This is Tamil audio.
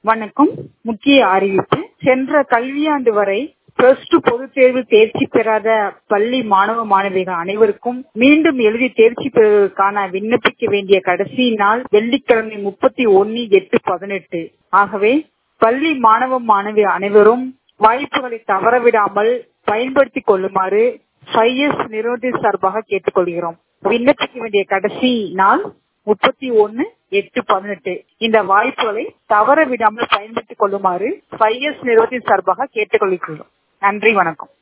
வணக்கம் முக்கிய அறிவிப்பு சென்ற கல்வியாண்டு வரை பிளஸ் டூ பொதுத் தேர்வில் தேர்ச்சி பெறாத பள்ளி மாணவ மாணவிகள் அனைவருக்கும் மீண்டும் எழுதி தேர்ச்சி பெறுவதற்கான விண்ணப்பிக்க வேண்டிய கடைசி நாள் வெள்ளிக்கிழமை முப்பத்தி ஒன்னு எட்டு பதினெட்டு ஆகவே பள்ளி மாணவ மாணவி அனைவரும் வாய்ப்புகளை தவறவிடாமல் பயன்படுத்திக் கொள்ளுமாறு ஃபைஎஸ் நிறுவனத்தின் சார்பாக கேட்டுக்கொள்கிறோம் விண்ணப்பிக்க வேண்டிய கடைசி நாள் முப்பத்தி ஒன்னு எட்டு பதினெட்டு இந்த வாய்ப்புகளை தவற விடாமல் பயன்படுத்திக் கொள்ளுமாறு ஃபைஎஸ் நிறுவனத்தின் சார்பாக கேட்டுக்கொள்கிறோம் நன்றி வணக்கம்